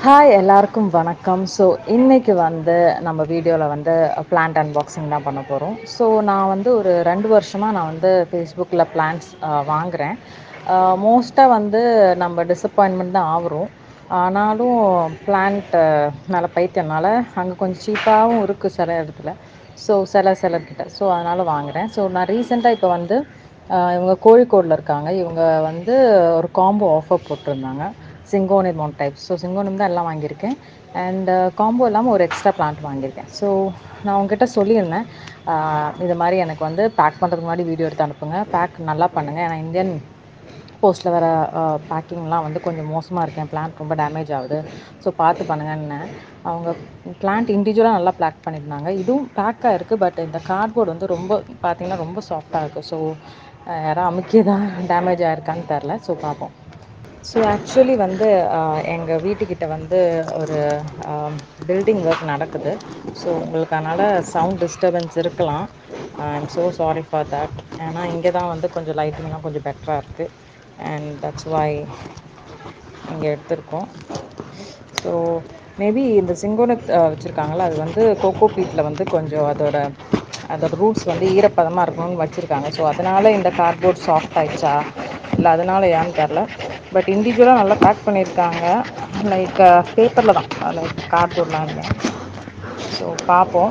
Hi எல்லாருக்கும் வணக்கம் so இன்னைக்கு வந்து நம்ம வீடியோவில் வந்து பிளான்ட் அன்பாக்சிங் தான் பண்ண போகிறோம் ஸோ நான் வந்து ஒரு ரெண்டு வருஷமாக நான் வந்து ஃபேஸ்புக்கில் பிளான்ட்ஸ் வாங்குகிறேன் மோஸ்ட்டாக வந்து நம்ம டிசப்பாயின்மெண்ட் தான் ஆகுறோம் ஆனாலும் பிளான்ட் மேலே பைத்தியம்னால அங்கே கொஞ்சம் சீப்பாகவும் இருக்குது சில இடத்துல ஸோ சில சிலர்கிட்ட ஸோ அதனால் வாங்குகிறேன் ஸோ நான் ரீசெண்டாக இப்போ வந்து ஆஹ் இவங்க கோழிக்கோடில் இருக்காங்க இவங்க வந்து ஒரு காம்போ ஆஃபர் போட்டிருந்தாங்க syngonium one type so syngonium தான் எல்லாம் வாங்கியிருக்கேன் அண்ட் காம்போ இல்லாமல் ஒரு எக்ஸ்ட்ரா பிளான்ட் வாங்கியிருக்கேன் ஸோ நான் உங்ககிட்ட சொல்லியிருந்தேன் ஆஹ் இது மாதிரி எனக்கு வந்து பேக் பண்ணுறதுக்கு முன்னாடி வீடியோ எடுத்து அனுப்புங்க பேக் நல்லா பண்ணுங்கள் ஏன்னா இந்தியன் போஸ்ட்டில் வர பேக்கிங்லாம் வந்து கொஞ்சம் மோசமாக இருக்கேன் பிளான்ட் ரொம்ப டேமேஜ் ஆகுது ஸோ பார்த்து பண்ணுங்கன்னு அவங்க பிளான்ட் இண்டிவிஜுவலாக நல்லா பேக் பண்ணியிருந்தாங்க இதுவும் பேக்காக இருக்குது பட் இந்த கார்ட்போர்டு வந்து ரொம்ப பார்த்தீங்கன்னா ரொம்ப சாஃப்டாக இருக்குது ஸோ யாராவது அமுக்கி தான் டேமேஜ் ஆயிருக்கான்னு தெரில ஸோ பார்ப்போம் ஸோ ஆக்சுவலி வந்து எங்கள் வீட்டுக்கிட்ட வந்து ஒரு பில்டிங் ஒர்க் நடக்குது ஸோ உங்களுக்கு அதனால் சவுண்ட் டிஸ்டர்பன்ஸ் இருக்கலாம் I'm so sorry for that ஏன்னா இங்கே தான் வந்து கொஞ்சம் லைட்டிங்லாம் கொஞ்சம் பெட்டராக இருக்குது அண்ட் தட்ஸ் வை இங்கே எடுத்திருக்கோம் ஸோ மேபி இந்த சிங்கோனத் வச்சுருக்காங்களா அது வந்து கோகோ பீட்டில் வந்து கொஞ்சம் அதோட அதோட ரூட்ஸ் வந்து ஈரப்பதமாக இருக்கணும்னு வச்சுருக்காங்க ஸோ அதனால் இந்த கார்ட்போர்ட் சாஃப்ட் ஆயிடுச்சா இல்லை அதனால ஏன்னு தெரில பட் இண்டிவிஜுவலாக நல்லா பேக் பண்ணியிருக்காங்க லைக் பேப்பரில் தான் லைக் கார்ட்போர்ட்லாம் இல்லை ஸோ பார்ப்போம்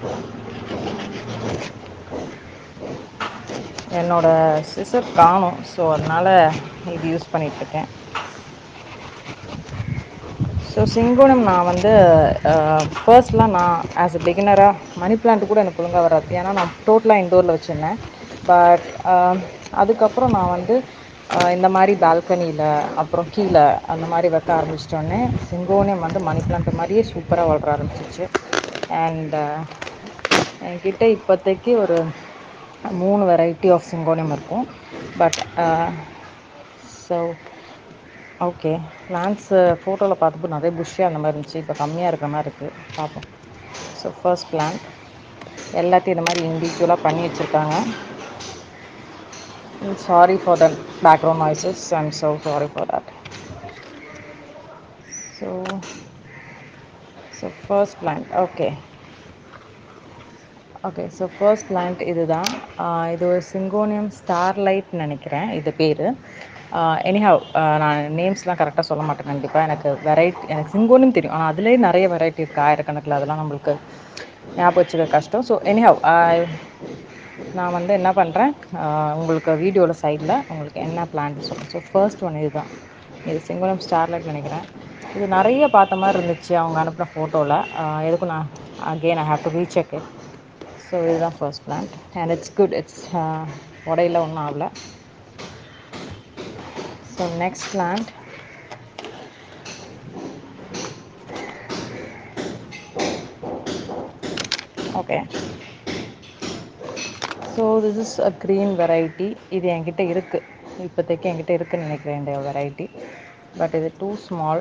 என்னோட சிசர் காணும் ஸோ அதனால் இது யூஸ் பண்ணிகிட்ருக்கேன் ஸோ சிங்கோனம் நான் வந்து ஃபர்ஸ்ட்லாம் நான் ஆஸ் அ பிகினராக மணி பிளான்ட் கூட எனக்கு ஒழுங்காக வராது ஏன்னா நான் டோட்டலாக இண்டோரில் வச்சுருந்தேன் பட் அதுக்கப்புறம் நான் வந்து ஆஹ் இந்த மாதிரி பால்கனியில் அப்புறம் கீழே அந்த மாதிரி வைக்க ஆரம்பிச்சிட்டோன்னே சிங்கோனியம் வந்து மணி பிளான்ட் மாதிரியே சூப்பராக வளர ஆரம்பிச்சிச்சு அண்ட் என்கிட்ட இப்போதைக்கு ஒரு மூணு வெரைட்டி ஆஃப் சிங்கோனியம் இருக்கும் பட் ஸோ ஓகே பிளான்ட்ஸு ஃபோட்டோவில் பார்த்தப்போ நிறைய புஷ்ஷாக அந்த மாதிரி இருந்துச்சு இப்போ கம்மியாக இருக்கிற மாதிரி இருக்குது பார்ப்போம் ஸோ ஃபர்ஸ்ட் பிளான்ட் எல்லாத்தையும் இந்த மாதிரி இண்டிவிஜுவலாக பண்ணி வச்சுருக்காங்க sorry for the background noises I'm so sorry for that so so first plant okay okay so first plant இதுதான் ஆஹ் இது ஒரு சிங்கோனியம் ஸ்டார்லைட் நினைக்கிறேன் இது பேர் எனிஹவ் நான் நேம்ஸ்லாம் கரெக்டாக சொல்ல மாட்டேன் கண்டிப்பாக எனக்கு வெரைட்டி எனக்கு சிங்கோனியம் தெரியும் ஆனால் அதுலேயே நிறைய வெரைட்டி இருக்குது ஆயிரக்கணக்கில் அதெல்லாம் நம்மளுக்கு ஞாபகம் வச்சுக்க கஷ்டம் ஸோ எனிஹவ் நான் வந்து என்ன பண்ணுறேன் உங்களுக்கு வீடியோவில் சைடில் உங்களுக்கு என்ன பிளான்ட் சொல்கிறேன் ஸோ ஃபர்ஸ்ட் ஒன் இதுதான் இது சிங்கோனியம் ஸ்டார்லைட் நினைக்கிறேன் இது நிறைய பார்த்த மாதிரி இருந்துச்சு அவங்க அனுப்பின ஃபோட்டோவில் எதுக்கும் நான் again I have to recheck it so இதுதான் first plant and it's good it's உடையில ஒன்றும் ஆகல so next plant okay so this is a green variety இது என்கிட்ட இருக்குது இப்போதைக்கு என்கிட்ட இருக்குன்னு நினைக்கிறேன் இந்த வெரைட்டி பட் இது too small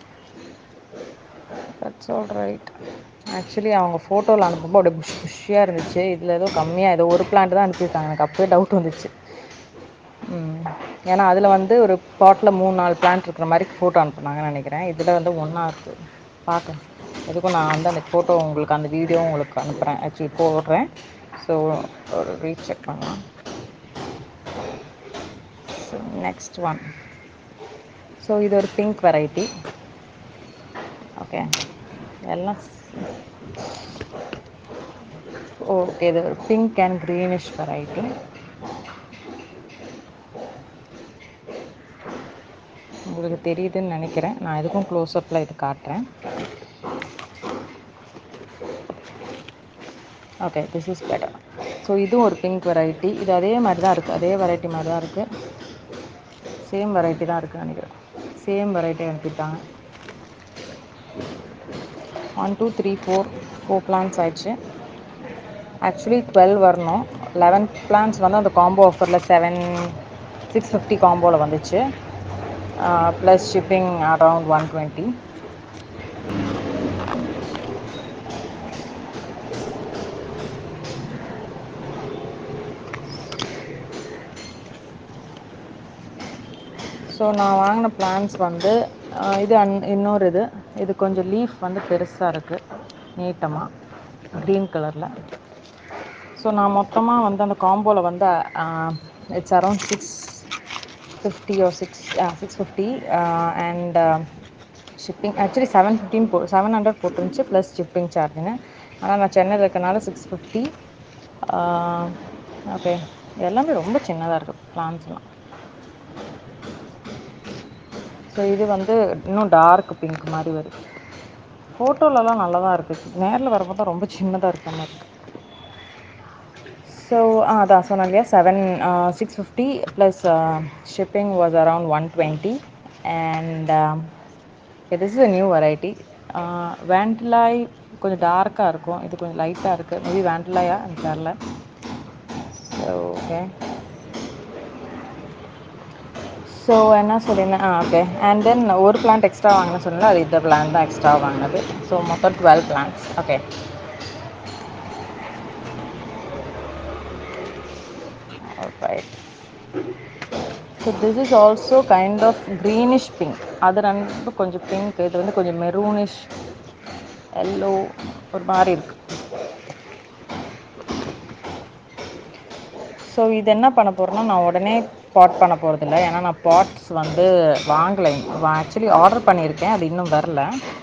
that's all right actually அவங்க ஃபோட்டோவில் அனுப்பும்போது அப்படியே புஷ் புஷ்ஷியாக இருந்துச்சு இதில் ஏதோ கம்மியாக ஏதோ ஒரு பிளான்ட் தான் அனுப்பியிருக்காங்க எனக்கு அப்போயே டவுட் வந்துச்சு ம். ஏன்னா அதில் வந்து ஒரு பாட்டில் மூணு நாலு பிளான்ட் இருக்கிற மாதிரி ஃபோட்டோ அனுப்புனாங்கன்னு நினைக்கிறேன் இதில் வந்து ஒன்றா இருக்குது பார்க்க எதுக்கும் நான் வந்து அந்த ஃபோட்டோ உங்களுக்கு அந்த வீடியோ உங்களுக்கு அனுப்புகிறேன் ஆக்சுவலி போடுறேன் ஸோ ஒரு ரீசெக் பண்ணலாம் ஸோ நெக்ஸ்ட் ஒன் ஸோ இது ஒரு பிங்க் வெரைட்டி ஓகே எல்லாம் ஓகே இது ஒரு பிங்க் அண்ட் க்ரீனிஷ் வெரைட்டி உங்களுக்கு தெரியுதுன்னு நினைக்கிறேன் நான் எதுக்கும் க்ளோஸ்அப்பில் இது காட்டுறேன் okay this is better so இதுவும் ஒரு பிங்க் வெரைட்டி இது அதே மாதிரி தான் இருக்குது அதே வெரைட்டி மாதிரி தான் இருக்குது சேம் வெரைட்டி தான் இருக்குது நினைக்கிறேன் சேம் வெரைட்டி அனுப்பிட்டாங்க one two three four four plants ஆயிடுச்சு ஆக்சுவலி டுவெல் வரணும் லெவன் பிளான்ஸ் வந்து அந்த காம்போ ஆஃபரில் செவன் சிக்ஸ் ஃபிஃப்டி காம்போவில் வந்துச்சு plus shipping around one twenty so நான் வாங்கின பிளான்ஸ் வந்து ஆஹ் இது அன் இன்னொரு இது இது கொஞ்சம் லீஃப் வந்து பெருசாக இருக்குது நீட்டமாக க்ரீன் கலரில் ஸோ நான் மொத்தமாக வந்து அந்த காம்போவில் வந்து it's around six fifty or six six fifty and shipping actually seven fifteen போ செவன் ஹண்ட்ரட் போட்டுருந்துச்சு ப்ளஸ் ஷிப்பிங் சார்ஜுங்க ஆனால் நான் சென்னையில் இருக்கனால சிக்ஸ் ஃபிஃப்டி ஓகே எல்லாமே ரொம்ப சின்னதாக இருக்குது பிளான்ஸ்லாம் ஸோ இது வந்து இன்னும் டார்க் பிங்க் மாதிரி வருது ஃபோட்டோலலாம் நல்லா தான் இருக்குது நேரில் வரும்போது தான் ரொம்ப சின்னதாக இருக்க மாதிரி இருக்குது ஸோ அதான் சொன்னேன் இல்லையா seven six fifty plus shipping was around one twenty and this is a new variety வேண்டிலாய் கொஞ்சம் டார்க்காக இருக்கும் இது கொஞ்சம் லைட்டாக இருக்குது மேபி வேண்டிலாயா எனக்கு தெரில ஸோ ஓகே ஸோ என்ன சொல்லியிருந்தேன் ஆ ஓகே அண்ட் தென் ஒரு பிளான்ட் எக்ஸ்ட்ரா வாங்கினேன் சொன்னல அது இந்த பிளான்ட் தான் எக்ஸ்ட்ரா வாங்கினது ஸோ மொத்தம் twelve plants okay right so this is also kind of greenish pink அது ரெண்டும் கொஞ்சம் பிங்க் இது வந்து கொஞ்சம் மெரூனிஷ் எல்லோ ஒரு மாதிரி இருக்குது ஸோ இது என்ன பண்ண போகிறேன்னா நான் உடனே பாட் பண்ண போகிறதில்ல ஏன்னா நான் பாட்ஸ் வந்து வாங்கலை ஆக்சுவலி ஆர்டர் பண்ணியிருக்கேன் அது இன்னும் வரல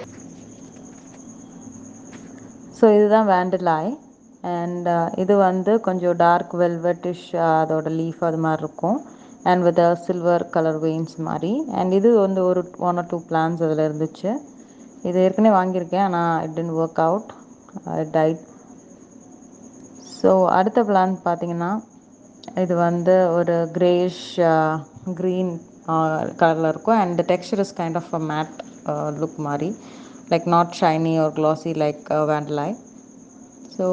ஸோ இதுதான் வேண்டலாய் அண்ட் இது வந்து கொஞ்சம் டார்க் வெல்வெட்டிஷ் அதோட லீஃப் அது மாதிரி இருக்கும் and with silver colour veins மாதிரி அண்ட் இது வந்து ஒரு ஒன் ஆர் டூ பிளான்ஸ் அதில் இருந்துச்சு இது ஏற்கனவே வாங்கியிருக்கேன் ஆனால் it didn't work out tight so அடுத்த பிளான் பார்த்தீங்கன்னா இது வந்து ஒரு கிரேஷ் க்ரீன் கலரில் இருக்கும் and texture is kind of a matte look மாதிரி லைக் நாட் ஷைனி ஒரு க்ளாஸி லைக் வேண்டலாய் ஸோ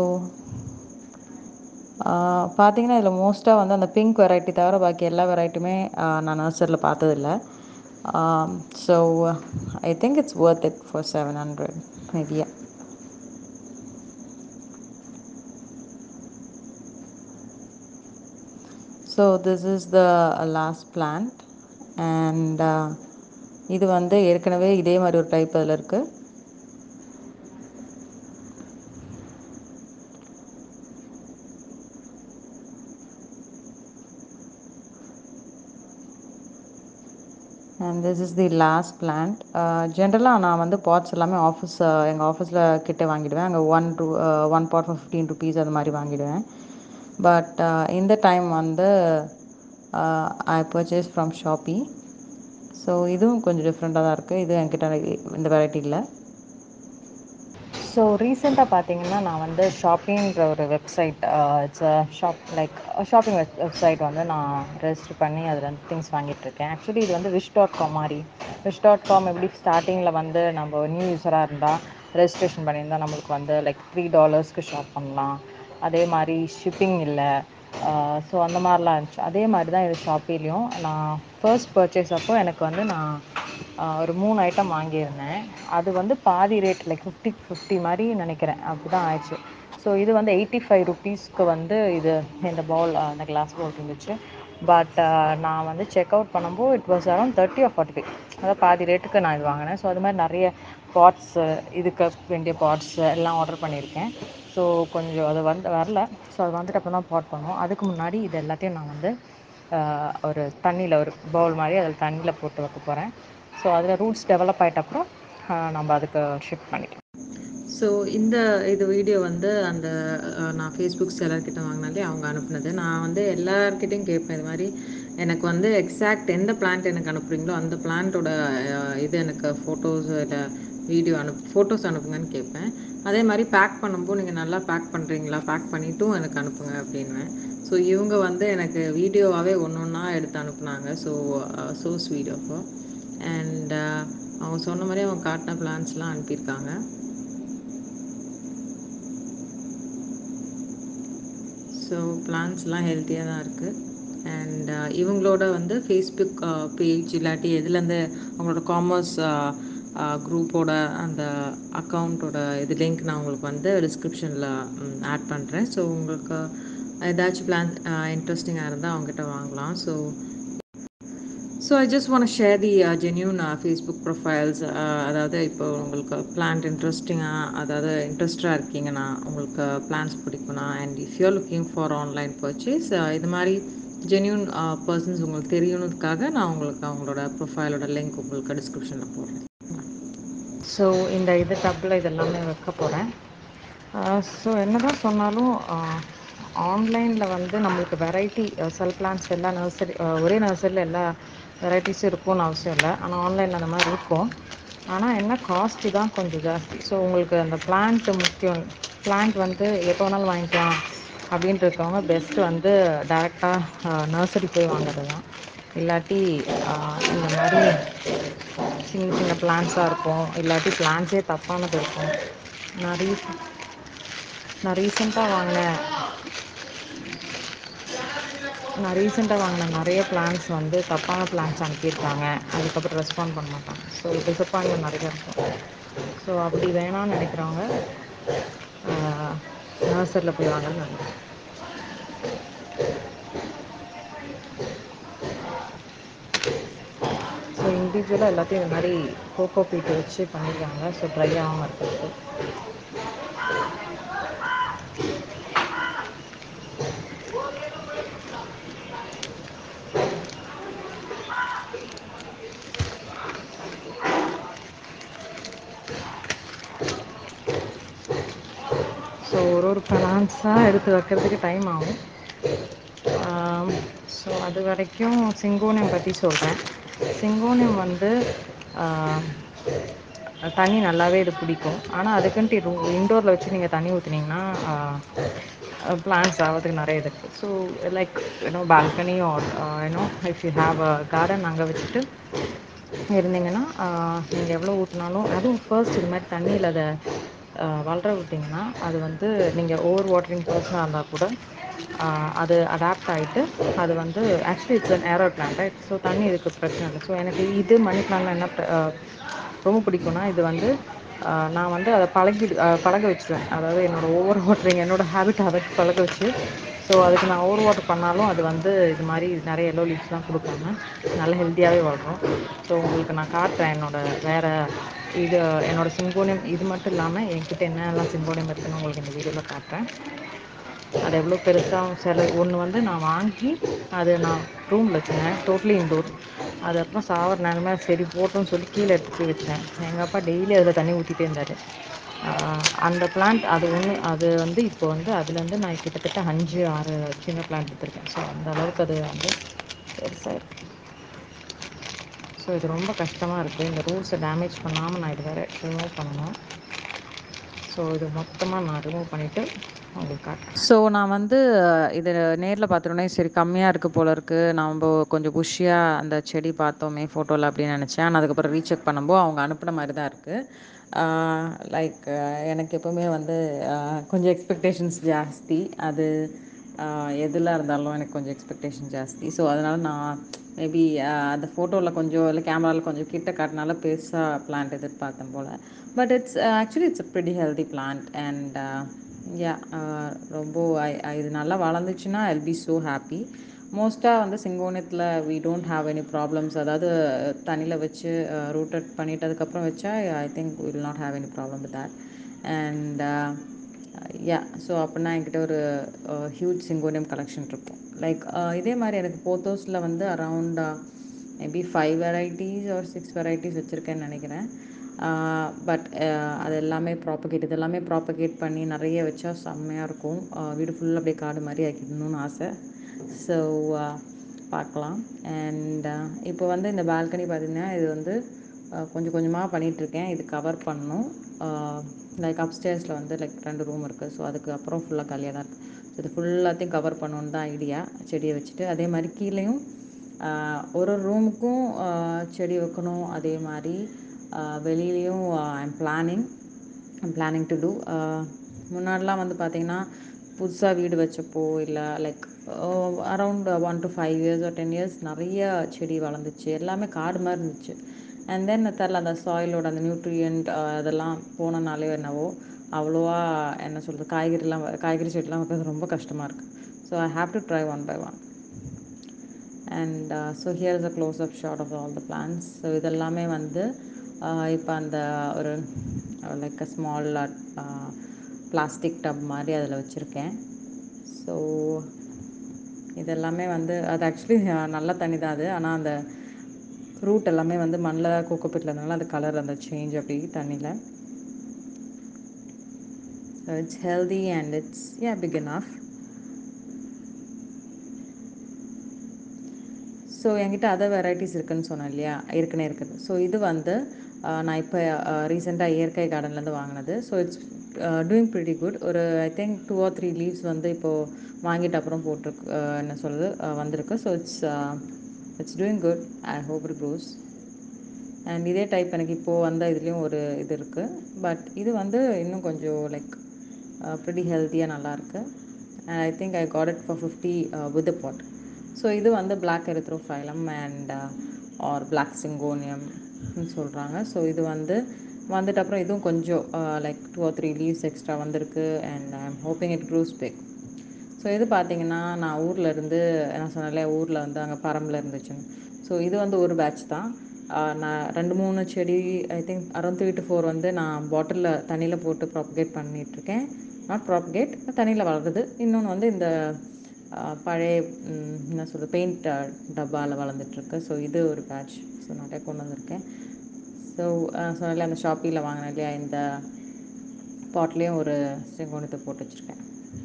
பார்த்தீங்கன்னா இதில் மோஸ்ட்டாக வந்து அந்த பிங்க் வெரைட்டி தவிர பாக்கி எல்லா வெரைட்டியுமே நான் நர்சரியில் பார்த்ததில்ல so I think it's worth it for seven hundred மேபியா so this is the last plant and இது வந்து ஏற்கனவே இதே மாதிரி ஒரு டைப் அதில் இருக்குது and this is the last plant ஜென்ரலாக நான் வந்து பாட்ஸ் எல்லாமே ஆஃபீஸ் எங்கள் ஆஃபீஸில் கிட்டே வாங்கிடுவேன் அங்கே one two one pot fifteen rupees அது மாதிரி வாங்கிடுவேன் பட் இந்த டைம் வந்து I purchase from Shopee so இதுவும் கொஞ்சம் டிஃப்ரெண்ட்டாக தான் இருக்குது இது என்கிட்ட இந்த வெரைட்டி இல்லை ஸோ ரீசெண்டாக பார்த்தீங்கன்னா நான் வந்து ஷாப்பிங்கிற ஒரு website it's shop like shopping web website வந்து நான் ரெஜிஸ்டர் பண்ணி அதில் வந்து திங்ஸ் வாங்கிட்டுருக்கேன் ஆக்சுவலி இது வந்து விஷ் டாட் காம் மாதிரி விஷ் டாட் காம் எப்படி ஸ்டார்டிங்கில் வந்து நம்ம நியூ யூஸராக இருந்தால் ரெஜிஸ்ட்ரேஷன் பண்ணியிருந்தால் நம்மளுக்கு வந்து லைக் த்ரீ டாலர்ஸ்க்கு ஷாப் பண்ணலாம் அதே மாதிரி ஷிப்பிங் இல்லை ஸோ அந்த மாதிரிலாம் இருந்துச்சு அதே மாதிரி தான் இது ஷாப்பிலையும் நான் ஃபர்ஸ்ட் பர்ச்சேஸ் அப்போ எனக்கு வந்து நான் ஒரு மூணு ஐட்டம் வாங்கியிருந்தேன் அது வந்து பாதி ரேட் லைக் ஃபிஃப்டி ஃபிஃப்டி மாதிரி நினைக்கிறேன் அப்படி தான் ஆயிடுச்சு ஸோ இது வந்து எயிட்டி ஃபைவ் ருபீஸ்க்கு வந்து இது இந்த பவுல் அந்த கிளாஸ் பவுல் இருந்துச்சு பட் நான் வந்து செக் அவுட் பண்ணும்போது it was around thirty or forty five அதாவது பாதி ரேட்டுக்கு நான் இது வாங்கினேன் ஸோ அது மாதிரி நிறைய பாட்ஸு இதுக்கு வேண்டிய பாட்ஸ் எல்லாம் ஆர்டர் பண்ணியிருக்கேன் ஸோ கொஞ்சம் அது வந்து வரல ஸோ அது வந்துட்டு அப்புறம் தான் பாட் பண்ணுவோம் அதுக்கு முன்னாடி இது எல்லாத்தையும் நான் வந்து ஒரு தண்ணியில் ஒரு பவுல் மாதிரி அதில் தண்ணியில் போட்டு வைக்க போகிறேன் ஸோ அதில் ரூட்ஸ் டெவலப் ஆகிட்ட அப்புறம் நம்ம அதுக்கு ஷிஃப்ட் பண்ணிக்கலாம் ஸோ இந்த இது வீடியோ வந்து அந்த நான் ஃபேஸ்புக் செலர்கிட்ட வாங்கினாலே அவங்க அனுப்புனது நான் வந்து எல்லார்கிட்டையும் கேட்பேன் இது மாதிரி எனக்கு வந்து எக்ஸாக்ட் எந்த பிளான்ட் எனக்கு அனுப்புகிறீங்களோ அந்த பிளான்ட்டோட இது எனக்கு ஃபோட்டோஸ் இல்லை வீடியோ அனுப்பு ஃபோட்டோஸ் அனுப்புங்கன்னு கேட்பேன் அதே மாதிரி பேக் பண்ணும்போது நீங்கள் நல்லா பேக் பண்ணுறீங்களா பேக் பண்ணிவிட்டும் எனக்கு அனுப்புங்க அப்படின்வேன் ஸோ இவங்க வந்து எனக்கு வீடியோவாகவே ஒன்று ஒன்றா எடுத்து அனுப்புனாங்க so so sweet of and அவங்க சொன்ன மாதிரி அவங்க காட்டின பிளான்ஸ்லாம் அனுப்பியிருக்காங்க ஸோ பிளான்ஸ்லாம் ஹெல்த்தியாக தான் இருக்குது அண்ட் இவங்களோட வந்து ஃபேஸ்புக் பேஜ் இல்லாட்டி எதுலேருந்து அவங்களோட காமர்ஸ் குரூப்போட அந்த அக்கௌண்ட்டோட இது லிங்க் நான் உங்களுக்கு வந்து டிஸ்கிரிப்ஷனில் ஆட் பண்ணுறேன் ஸோ உங்களுக்கு ஏதாச்சும் பிளான் இன்ட்ரெஸ்டிங்காக இருந்தால் அவங்ககிட்ட வாங்கலாம் so so I just want share the genuine Facebook profiles அதாவது இப்போ உங்களுக்கு பிளான்ட் இன்ட்ரெஸ்டிங்காக அதாவது இன்ட்ரெஸ்டாக இருக்கீங்கன்னா உங்களுக்கு பிளான்ஸ் பிடிக்கும்னா and if you're looking for online purchase இது மாதிரி ஜென்யூன் பர்சன்ஸ் உங்களுக்கு தெரியணுதுக்காக நான் உங்களுக்கு அவங்களோட ப்ரொஃபைலோட லிங்க் உங்களுக்கு டிஸ்கிரிப்ஷனில் போடுறேன் ஸோ இந்த இது டப்பில் இதெல்லாமே வைக்க போகிறேன் ஸோ என்ன தான் சொன்னாலும் ஆன்லைனில் வந்து நம்மளுக்கு வெரைட்டி செல் பிளான்ஸ் எல்லா நர்சரி ஒரே நர்சரியில் எல்லா வெரைட்டிஸும் இருக்கும்னு அவசியம் இல்லை ஆனால் ஆன்லைனில் அந்த மாதிரி இருக்கும் ஆனால் என்ன காஸ்ட்டு தான் கொஞ்சம் ஜாஸ்தி ஸோ உங்களுக்கு அந்த பிளான்ட்டு முக்கியம் பிளான்ட் வந்து எப்போ வேணாலும் வாங்கிக்கலாம் அப்படின்ட்டு இருக்கவங்க பெஸ்ட்டு வந்து டேரெக்டாக நர்சரி போய் வாங்குறது தான் இல்லாட்டி இந்த மாதிரி சின்ன சின்ன பிளான்ஸாக இருக்கும் இல்லாட்டி பிளான்ஸே தப்பானது இருக்கும் நான் ரீச நான் ரீசெண்டாக வாங்கினேன் நான் ரீசெண்டாக வாங்கின நிறைய பிளான்ஸ் வந்து தப்பான பிளான்ஸ் அனுப்பியிருக்காங்க அதுக்கப்புறம் ரெஸ்பாண்ட் பண்ண மாட்டாங்க ஸோ டிசப்பாயின்மெண்ட் நிறைய இருக்கும் ஸோ அப்படி வேணாம்னு நினைக்கிறவங்க நர்சரியில் போய் வாங்குறது நல்லது ஸோ இண்டிவிஜுவலாக எல்லாத்தையும் இந்த மாதிரி கோகோ பீட்டு வச்சு பண்ணியிருக்காங்க ஸோ ட்ரை ஆகாமல் இருக்கிறதுக்கு ஸோ ஒரு ஒரு பிளான்ஸாக எடுத்து வைக்கிறதுக்கு டைம் ஆகும் ஸோ அது வரைக்கும் சிங்கோனியம் பற்றி சொல்கிறேன் சிங்கோனியம் வந்து தண்ணி நல்லாவே இது பிடிக்கும் ஆனால் அதுக்குன்ட்டு ரூ இன்டோரில் வச்சு நீங்கள் தண்ணி ஊற்றுனீங்கன்னா பிளான்ஸ் ஆகிறதுக்கு நிறைய இது இருக்குது so like you know balcony or you know if you have a garden அங்கே வச்சுட்டு இருந்தீங்கன்னா நீங்கள் எவ்வளோ ஊற்றினாலும் அதுவும் ஃபர்ஸ்ட் இது மாதிரி தண்ணியில் அதை வளர விட்டிங்கன்னா அது வந்து நீங்கள் ஓவர் வாட்டரிங் பர்சனாக இருந்தால் கூட அது அடாப்ட் ஆகிட்டு அது வந்து actually it's an air plant right so தண்ணி இதுக்கு பிரச்சனை இல்லை ஸோ எனக்கு இது மணி பிளான்ட்லாம் என்ன ரொம்ப பிடிக்கும்னா இது வந்து நான் வந்து அதை பழகி பழக வச்சுருவேன் அதாவது என்னோடய ஓவர் வாட்டரிங் என்னோடய ஹேபிட் அதை பழக வச்சு ஸோ அதுக்கு நான் ஓவர் வாட்டர் பண்ணாலும் அது வந்து இது மாதிரி நிறைய எல்லோ லீவ்ஸ்லாம் கொடுக்காம நல்ல ஹெல்த்தியாகவே வளரும் ஸோ உங்களுக்கு நான் காட்டுறேன் என்னோடய வேறு இது என்னோடய சிங்கோனியம் இது மட்டும் இல்லாமல் என்கிட்ட என்னெல்லாம் சிங்கோனியம் இருக்குதுன்னு உங்களுக்கு இந்த வீடியோவில் காட்டுறேன் அது எவ்வளோ பெருசாக சில ஒன்று வந்து நான் வாங்கி அது நான் ரூமில் வச்சுருந்தேன் டோட்டலி இன்டோர் அது அப்புறம் சாவர நேரமே சரி போட்டோம்னு சொல்லி கீழே எடுத்து போய் வச்சேன் எங்கள் அப்பா டெய்லி அதில் தண்ணி ஊற்றிட்டே இருந்தார் அந்த பிளான்ட் அது ஒன்று அது வந்து இப்போ வந்து அதுலேருந்து நான் கிட்டத்தட்ட அஞ்சு ஆறு சின்ன பிளான்ட் எடுத்திருக்கேன் ஸோ அந்த அளவுக்கு அது வந்து பெருசாக இருக்குது ஸோ இது ரொம்ப கஷ்டமாக இருக்குது இந்த ரூல்ஸை டேமேஜ் பண்ணாமல் நான் இது வேறு ரிமூவ் பண்ணணும் ஸோ இது மொத்தமாக நான் ரிமூவ் பண்ணிவிட்டு உங்களுக்கு காட்டுறேன் ஸோ நான் வந்து இது நேரில் பார்த்துட்டோன்னே சரி கம்மியாக இருக்குது போல இருக்குது நம்ம கொஞ்சம் புஷியாக அந்த செடி பார்த்தோமே ஃபோட்டோவில் அப்படின்னு நினச்சேன் ஆனால் அதுக்கப்புறம் ரீசெக் பண்ணும்போது அவங்க அனுப்பின மாதிரி தான் இருக்குது லைக் எனக்கு எப்போவுமே வந்து கொஞ்சம் எக்ஸ்பெக்டேஷன்ஸ் ஜாஸ்தி அது எதில் இருந்தாலும் எனக்கு கொஞ்சம் எக்ஸ்பெக்டேஷன் ஜாஸ்தி ஸோ அதனால் நான் மேபி அந்த ஃபோட்டோவில் கொஞ்சம் இல்லை கேமராவில் கொஞ்சம் கிட்ட காட்டினால பெருசாக பிளான்ட் எதிர்பார்த்தேன் போல் but it's actually it's a pretty healthy plant and yeah ரொம்ப இது நல்லா வளர்ந்துச்சுன்னா ஐல் பி ஸோ ஹாப்பி மோஸ்ட்டாக வந்து சிங்கோனியத்தில் we don't have any problems அதாவது தண்ணியில் வச்சு ரூட்டட் பண்ணிவிட்டு அதுக்கப்புறம் வச்சா I think will not have any problem with that and yeah so அப்படின்னா என்கிட்ட ஒரு ஹியூஜ் சிங்கோனியம் கலெக்ஷன் இருக்கும் லைக் இதே மாதிரி எனக்கு போத்தோஸில் வந்து அரவுண்ட் மேபி ஃபைவ் வெரைட்டிஸ் ஒரு சிக்ஸ் வெரைட்டிஸ் வச்சுருக்கேன்னு நினைக்கிறேன் பட் அது எல்லாமே ப்ராப்பகேட் இது எல்லாமே ப்ராப்பகேட் பண்ணி நிறைய வச்சா செம்மையாக இருக்கும் வீடு ஃபுல்லாக அப்படியே காடு மாதிரி ஆக்கிடணும்னு ஆசை ஸோ பார்க்கலாம் அண்ட் இப்போ வந்து இந்த பால்கனி பார்த்திங்கன்னா இது வந்து கொஞ்சம் கொஞ்சமாக பண்ணிகிட்ருக்கேன் இது கவர் பண்ணணும் லைக் அப்ஸ்டேர்ஸில் வந்து லைக் ரெண்டு ரூம் இருக்குது ஸோ அதுக்கு அப்புறம் ஃபுல்லாக காலியாக தான் இருக்குது இது ஃபுல்லாத்தையும் கவர் பண்ணணுன்னு தான் ஐடியா செடியை வச்சுட்டு அதே மாதிரி கீழேயும் ஒரு ஒரு ரூமுக்கும் செடி வைக்கணும் அதே மாதிரி வெளியிலையும் I'm planning I'm planning to do முன்னாடிலாம் வந்து பார்த்திங்கன்னா புதுசாக வீடு வச்சப்போ இல்லை like around one to five years ஒரு டென் இயர்ஸ் நிறைய செடி வளர்ந்துச்சு எல்லாமே காடு மாதிரி இருந்துச்சு அண்ட் தென் தெரில அந்த சாயிலோட அந்த நியூட்ரியன்ட் அதெல்லாம் போனனாலே என்னவோ அவ்வளோவா என்ன சொல்கிறது காய்கறிலாம் காய்கறி செடிலாம் வைக்கிறது ரொம்ப கஷ்டமாக இருக்குது so I have to try one by one and so here is a close up shot of all the plants so இதெல்லாமே வந்து இப்போ அந்த ஒரு like a small plastic tub மாதிரி அதில் வச்சுருக்கேன் ஸோ இதெல்லாமே வந்து அது ஆக்சுவலி நல்ல தண்ணி தான் அது ஆனால் அந்த ரூட் எல்லாமே வந்து மண்ணில் கோகோபீட்டில் இருந்தனால அந்த கலர் அந்த சேஞ்ச் அப்படி தண்ணியில் So it's healthy and it's yeah big enough. So என்கிட்ட அதர் வெரைட்டிஸ் இருக்குதுன்னு சொன்னேன் இல்லையா ஏற்கனவே இருக்குது ஸோ இது வந்து நான் இப்போ ரீசெண்டாக இயற்கை கார்டன்லேருந்து வாங்கினது so it's doing pretty good ஒரு I think two or three leaves வந்து இப்போது வாங்கிட்ட அப்புறம் போட்டிருக்கு என்ன சொல்கிறது வந்திருக்கு so it's it's doing good I hope it grows and இதே டைப் எனக்கு இப்போது வந்த இதுலேயும் ஒரு இது இருக்குது பட் இது வந்து இன்னும் கொஞ்சம் லைக் ப்ரிட்டி ஹெல்த்தியாக நல்லாயிருக்கு and I think I got it for fifty with pot so இது வந்து black erythrophyllum and or black சிங்கோனியம்னு சொல்கிறாங்க ஸோ இது வந்து வந்துட்டு அப்புறம் இதுவும் கொஞ்சம் like two or three leaves extra வந்திருக்கு and I am hoping it grows big so இது பார்த்திங்கன்னா நான் ஊரில் இருந்து என்ன சொன்னாலே ஊரில் வந்து அங்கே பரம்பில் இருந்துச்சுன்னு ஸோ இது வந்து ஒரு பேட்ச் தான் நான் ரெண்டு மூணு செடி I think around three to four வந்து நான் பாட்டிலில் தண்ணியில் போட்டு ப்ராப்பகேட் பண்ணிகிட்ருக்கேன் நாட் ப்ராப்பகேட் தண்ணியில் வளருது இன்னொன்று வந்து இந்த பழைய என்ன சொல்கிறது பெயிண்ட் டப்பாவில் வளர்ந்துட்டுருக்கு ஸோ இது ஒரு பேட்ச் ஸோ நிறைய கொண்டு வந்திருக்கேன் ஸோ சொன்னால அந்த ஷாப்பியில் வாங்கினேன் இல்லையா இந்த பாட்லேயும் ஒரு செங்கோணத்தை போட்டு வச்சுருக்கேன்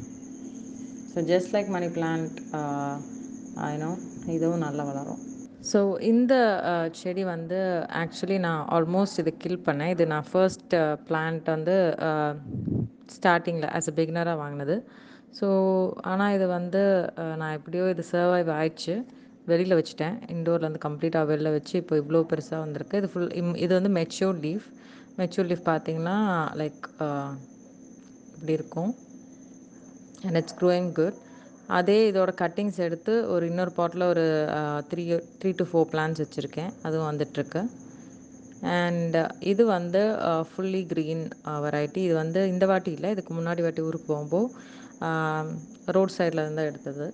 so just like money plant ஆயினோ இதுவும் நல்லா வளரும் ஸோ இந்த செடி வந்து ஆக்சுவலி நான் ஆல்மோஸ்ட் இதை கில் பண்ணேன் இது நான் ஃபர்ஸ்ட் பிளான்ட் வந்து ஸ்டார்டிங்கில் ஆஸ் அ பிகினராக வாங்கினது ஸோ ஆனால் இது வந்து நான் எப்படியோ இது சர்வைவ் ஆயிடுச்சு வெளியில் வச்சுட்டேன் இண்டோரில் கம்ப்ளீட்டாக வெளில வச்சு இப்போ இவ்வளோ பெருசாக வந்திருக்கு இது ஃபுல் இம் இது வந்து மெச்சூர் லீஃப் மெச்சூர் லீஃப் பார்த்திங்கன்னா லைக் இப்படி இருக்கும் அண்ட் இட்ஸ் க்ரோயிங் குட் அதே இதோட கட்டிங்ஸ் எடுத்து ஒரு இன்னொரு பாட்டில் ஒரு three three to four plants வச்சுருக்கேன் அதுவும் வந்துட்டுருக்கு அண்ட் இது வந்து ஃபுல்லி க்ரீன் வெரைட்டி இது வந்து இந்த வாட்டி இல்லை இதுக்கு முன்னாடி வாட்டி ஊருக்கு போகும்போது ரோட் சைடில் இருந்தால் எடுத்தது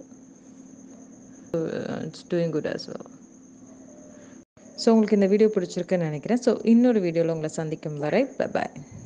it's doing good as well so உங்களுக்கு இந்த வீடியோ பிடிச்சிருக்குன்னு நினைக்கிறேன் ஸோ இன்னொரு வீடியோவில் உங்களை சந்திக்கும் வரை பாய்